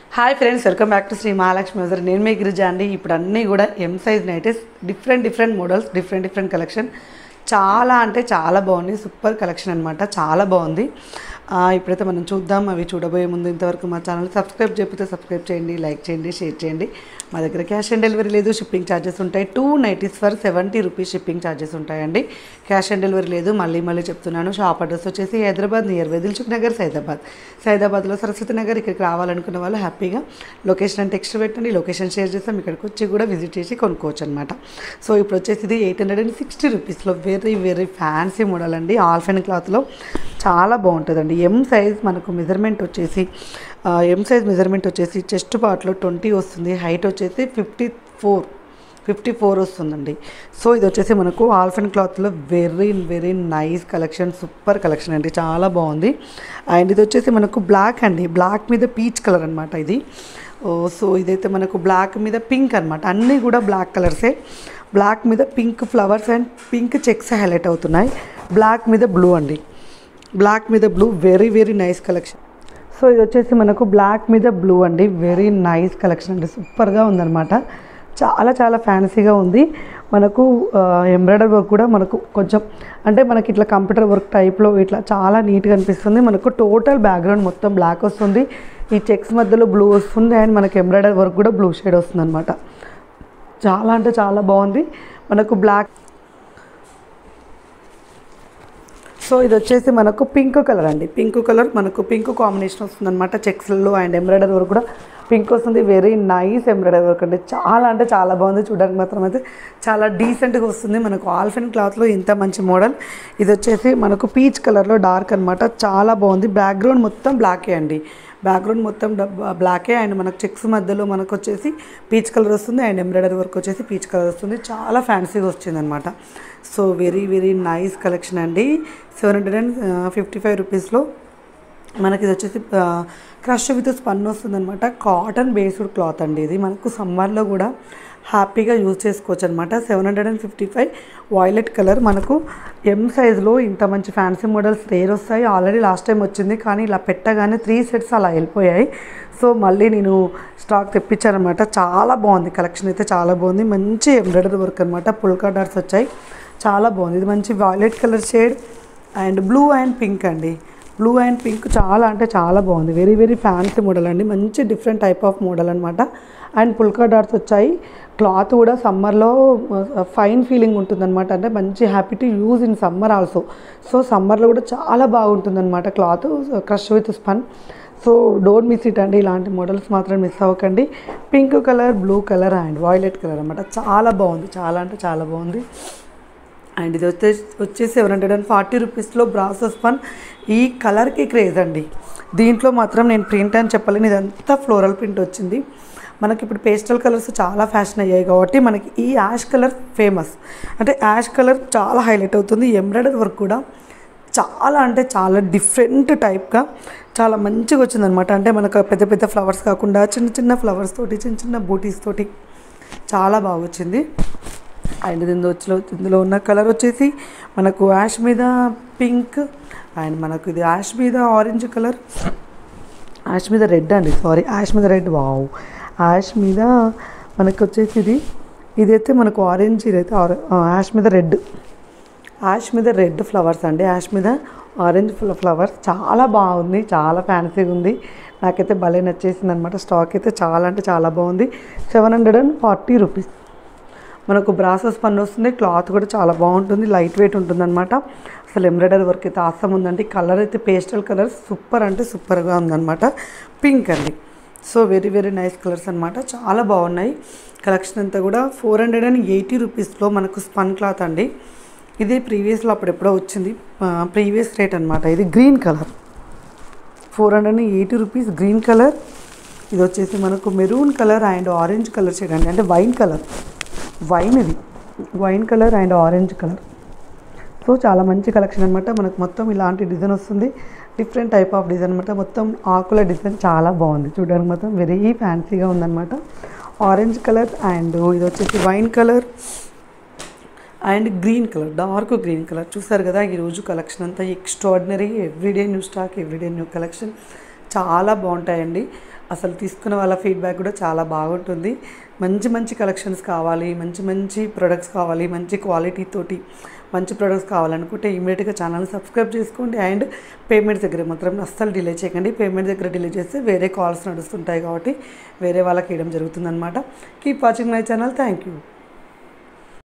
hi friends welcome back to Shri Mahalakshmi హౌజర్ నేను మీ గిరిజా అండి ఇప్పుడు అన్నీ కూడా M size nighties different different models different different collection చాలా అంటే చాలా బాగుంది సూపర్ కలెక్షన్ అనమాట చాలా బాగుంది ఆ, ఇప్పుడైతే మనం చూద్దాం అవి చూడబోయే ముందు ఇంతవరకు మా ఛానల్ సబ్స్క్రైబ్ చెప్పితే సబ్స్క్రైబ్ చేయండి లైక్ చేయండి షేర్ చేయండి మా దగ్గర క్యాష్ ఆన్ డెలివరీ లేదు షిప్పింగ్ ఛార్జెస్ ఉంటాయి two nighties for seventy rupees shipping charges ఉంటాయండి క్యాష్ ఆన్ డెలివరీ లేదు మళ్ళీ మళ్ళీ చెప్తున్నాను షాప్ అడ్రస్ వచ్చేసి హైదరాబాద్ నియర్ వెదిల్చుక్ నగర్ సైదాబాద్ సైదాబాద్లో సరస్వతి నగర్ ఇక్కడికి రావాలనుకున్న వాళ్ళు హ్యాపీగా లొకేషన్ అంటే టెక్స్ట్ పెట్టండి లొకేషన్ షేర్ చేస్తాం ఇక్కడికి వచ్చి కూడా విజిట్ చేసి కొనుక్కోవచ్చు అనమాట సో ఇప్పుడు వచ్చేసి ఇది ఎయిట్ హండ్రెడ్ అండ్ సిక్స్టీ రూపీస్లో వెరీ వెరీ ఫ్యాన్సీ మోడల్ అండి ఆల్ఫెన్ క్లాత్లో చాలా బాగుంటుందండి ఎం సైజ్ మనకు మెజర్మెంట్ వచ్చేసి ఆ, ఎం సైజ్ మెజర్మెంట్ వచ్చేసి చెస్ట్ పార్ట్లో ట్వంటీ వస్తుంది హైట్ వచ్చేసి ఫిఫ్టీ ఫోర్ ఫిఫ్టీ ఫోర్ వస్తుందండి సో ఇది వచ్చేసి మనకు ఆల్ఫెన్ క్లాత్లో very very nice collection super collection అండి చాలా బాగుంది అండ్ ఇది వచ్చేసి మనకు బ్లాక్ అండి బ్లాక్ మీద పీచ్ కలర్ అనమాట ఇది ఓ, సో ఇదైతే మనకు బ్లాక్ మీద పింక్ అనమాట అన్నీ కూడా బ్లాక్ కలర్సే బ్లాక్ మీద pink flowers and pink checks highlight అవుతున్నాయి బ్లాక్ మీద బ్లూ అండి బ్లాక్ మీద blue very very nice collection so ఇది వచ్చేసి మనకు బ్లాక్ మీద బ్లూ అండి వెరీ నైస్ కలెక్షన్ అండి సూపర్గా ఉందన్నమాట చాలా చాలా ఫ్యాన్సీగా ఉంది మనకు ఎంబ్రాయిడరీ వర్క్ కూడా మనకు కొంచెం అంటే మనకి ఇట్లా కంప్యూటర్ వర్క్ టైప్లో ఇట్లా చాలా నీట్గా అనిపిస్తుంది మనకు టోటల్ బ్యాక్గ్రౌండ్ మొత్తం బ్లాక్ వస్తుంది ఈ చెక్స్ మధ్యలో బ్లూ వస్తుంది అండ్ మనకి ఎంబ్రాయిడరీ వర్క్ కూడా బ్లూ షేడ్ వస్తుంది అనమాట చాలా అంటే చాలా బాగుంది మనకు బ్లాక్ సో ఇది వచ్చేసి మనకు పింక్ కలర్ అండి పింక్ కలర్ మనకు పింక్ కాంబినేషన్ వస్తుంది అనమాట చెక్స్లలో అండ్ ఎంబ్రాయిడరీ వర్క్ కూడా పింక్ వస్తుంది వెరీ నైస్ ఎంబ్రాయిడరీ వర్క్ అండి చాలా అంటే చాలా బాగుంది చూడడానికి మాత్రం అయితే చాలా డీసెంట్గా వస్తుంది మనకు ఆల్ఫెన్ క్లాత్లో ఇంత మంచి మోడల్ ఇది వచ్చేసి మనకు పీచ్ కలర్లో డార్క్ అనమాట చాలా బాగుంది బ్యాక్గ్రౌండ్ మొత్తం బ్లాకే అండి బ్యాక్గ్రౌండ్ మొత్తం డబ్- బ్లాకే అండ్ మనకు చెక్స్ మధ్యలో మనకు వచ్చేసి పీచ్ కలర్ వస్తుంది అండ్ ఎంబ్రాయిడరీ వర్క్ వచ్చేసి పీచ్ కలర్ వస్తుంది చాలా ఫ్యాన్సీగా వచ్చింది అనమాట so very very nice collection అండి seven hundred and fifty five రూపీస్లో మనకి ఇది వచ్చేసి క్రష్ విత్ స్పన్ వస్తుంది అనమాట కాటన్ బేస్డ్ క్లాత్ అండి ఇది మనకు సమ్మర్లో కూడా హ్యాపీగా యూజ్ చేసుకోవచ్చు అనమాట seven hundred and fifty five violet colour మనకు ఎం సైజ్లో ఇంత మంచి ఫ్యాన్సీ మోడల్స్ రేర్ వస్తాయి ఆల్రెడీ లాస్ట్ టైం వచ్చింది కానీ ఇలా పెట్టగానే త్రీ సెట్స్ అలా వెళ్ళిపోయాయి సో మళ్ళీ నేను స్టాక్ తెప్పించానమాట చాలా బాగుంది కలెక్షన్ అయితే చాలా బాగుంది మంచి ఎంబ్రాయిడరీ వర్క్ అనమాట పుల్కా డాట్స్ వచ్చాయి చాలా బాగుంది ఇది మంచి violet colour shade and blue and pink అండి బ్లూ అండ్ పింక్ చాలా అంటే చాలా బాగుంది వెరీ వెరీ ఫ్యాన్సీ మోడల్ అండి మంచి డిఫరెంట్ టైప్ ఆఫ్ మోడల్ అనమాట అండ్ పుల్కా డాట్స్ వచ్చాయి క్లాత్ కూడా సమ్మర్లో ఫైన్ ఫీలింగ్ ఉంటుందన్నమాట అంటే మంచి happy to use in summer also so సమ్మర్లో కూడా చాలా బాగుంటుందన్నమాట cloth crush with spun so don't miss it అండి ఇలాంటి మోడల్స్ మాత్రం మిస్ అవ్వకండి pink colour blue colour and violet colour అనమాట చాలా బాగుంది చాలా అంటే చాలా బాగుంది అండ్ ఇది వచ్చే వచ్చేసి సెవెన్ హండ్రెడ్ అండ్ ఫార్టీ రూపీస్లో బ్రాసో స్పన్ ఈ కలర్కి క్రేజ్ అండి దీంట్లో మాత్రం నేను ప్రింట్ అని చెప్పలేను ఇదంతా ఫ్లోరల్ ప్రింట్ వచ్చింది మనకి ఇప్పుడు పేస్టల్ కలర్స్ చాలా ఫ్యాషన్ అయ్యాయి కాబట్టి మనకి ఈ యాష్ కలర్ ఫేమస్ అంటే యాష్ కలర్ చాలా హైలైట్ అవుతుంది ఎంబ్రాయిడరీ వర్క్ కూడా చాలా అంటే చాలా డిఫరెంట్ టైప్గా చాలా మంచిగా వచ్చిందనమాట అంటే మనకు పెద్ద పెద్ద ఫ్లవర్స్ కాకుండా చిన్న చిన్న ఫ్లవర్స్ తోటి చిన్న చిన్న బూటీస్ తోటి చాలా బాగా వచ్చింది అండ్ ఇందులో వచ్చిన ఇందులో ఉన్న కలర్ వచ్చేసి మనకు యాష్ మీద పింక్ అండ్ మనకు ఇది యాష్ మీద ఆరెంజ్ కలర్ యాష్ మీద రెడ్ అండి సారీ యాష్ మీద రెడ్ వావ్ యాష్ మీద మనకు వచ్చేసి ఇది ఇదైతే మనకు ఆరెంజ్ ఇదైతే ఆరె- ఆ, యాష్ మీద రెడ్ యాష్ మీద రెడ్ ఫ్లవర్స్ అండి యాష్ మీద ఆరెంజ్ ఫ్ల- ఫ్లవర్స్ చాలా బాగుంది చాలా ఫ్యాన్సీగా ఉంది నాకైతే భలే నచ్చేసింది అనమాట స్టాక్ అయితే చాలా అంటే చాలా బాగుంది seven hundred and forty rupees మనకు బ్రాసెస్ పన్ను వస్తుంది క్లాత్ కూడా చాలా బాగుంటుంది లైట్ వెయిట్ ఉంటుంది అనమాట అసలు ఎంబ్రాయిడరీ వర్క్ అయితే ఆసం ఉందండి కలర్ అయితే పేస్టల్ కలర్ సూపర్ అంటే సూపర్గా ఉందన్నమాట పింక్ అండి so very very nice colours అనమాట చాలా బాగున్నాయి కలెక్షన్ అంతా కూడా ఫోర్ హండ్రెడ్ అండ్ ఎయిటీ రూపీస్లో మనకు స్పన్ క్లాత్ అండి ఇది ప్రీవియస్లో అప్పుడు ఎప్పుడో వచ్చింది ప్రీవియస్ రేట్ అనమాట ఇది green colour four hundred and eighty rupees green colour ఇది వచ్చేసి మనకు maroon colour and orange colour shade అండి అంటే వైన్ కలర్ వైన్ ఇది wine colour and orange colour so చాలా మంచి కలెక్షన్ అనమాట మనకు మొత్తం ఇలాంటి డిజైన్ వస్తుంది డిఫరెంట్ టైప్ ఆఫ్ డిజైన్ అనమాట మొత్తం ఆకుల డిజైన్ చాలా బాగుంది చూడడానికి మొత్తం వెరీ ఫ్యాన్సీగా ఉందన్నమాట ఆరెంజ్ కలర్ అండ్ ఇది వచ్చేసి wine colour and green colour dark green colour చూసారు కదా ఈరోజు కలెక్షన్ అంతా extraordinary everyday new stock everyday new collection చాలా బాగుంటాయండి అసలు తీసుకున్న వాళ్ళ ఫీడ్బ్యాక్ కూడా చాలా బాగుంటుంది మంచి మంచి కలెక్షన్స్ కావాలి మంచి మంచి ప్రొడక్ట్స్ కావాలి మంచి క్వాలిటీ తోటి మంచి ప్రొడక్ట్స్ కావాలనుకుంటే ఇమీడియట్గా ఛానల్ సబ్స్క్రైబ్ చేసుకోండి అండ్ పేమెంట్ దగ్గర మాత్రం అస్సలు డిలే చేయకండి పేమెంట్ దగ్గర డిలే చేస్తే వేరే కాల్స్ నడుస్తుంటాయి కాబట్టి వేరే వాళ్ళకి ఇవ్వడం జరుగుతుందన్నమాట keep watching my channel thank you